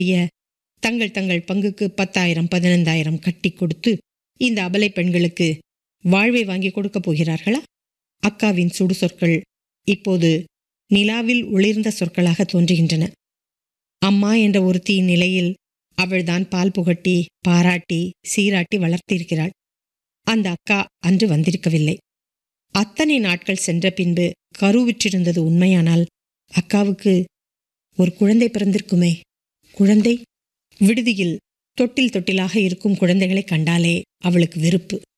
செய்ய தங்கள் தங்கள் பங்குக்கு பத்தாயிரம் பதினைந்தாயிரம் கட்டி கொடுத்து இந்த அபலை பெண்களுக்கு வாழ்வை வாங்கி கொடுக்கப் போகிறார்களா அக்காவின் சுடு சொற்கள் இப்போது நிலாவில் ஒளிர்ந்த சொற்களாக தோன்றுகின்றன அம்மா என்ற ஒருத்தியின் நிலையில் அவள்தான் பால் புகட்டி பாராட்டி சீராட்டி வளர்த்திருக்கிறாள் அந்த அக்கா அன்று வந்திருக்கவில்லை அத்தனை நாட்கள் சென்ற பின்பு கருவுற்றிருந்தது உண்மையானால் அக்காவுக்கு ஒரு குழந்தை பிறந்திருக்குமே குழந்தை விடுதியில் தொட்டில் தொட்டிலாக இருக்கும் குழந்தைகளை கண்டாலே அவளுக்கு வெறுப்பு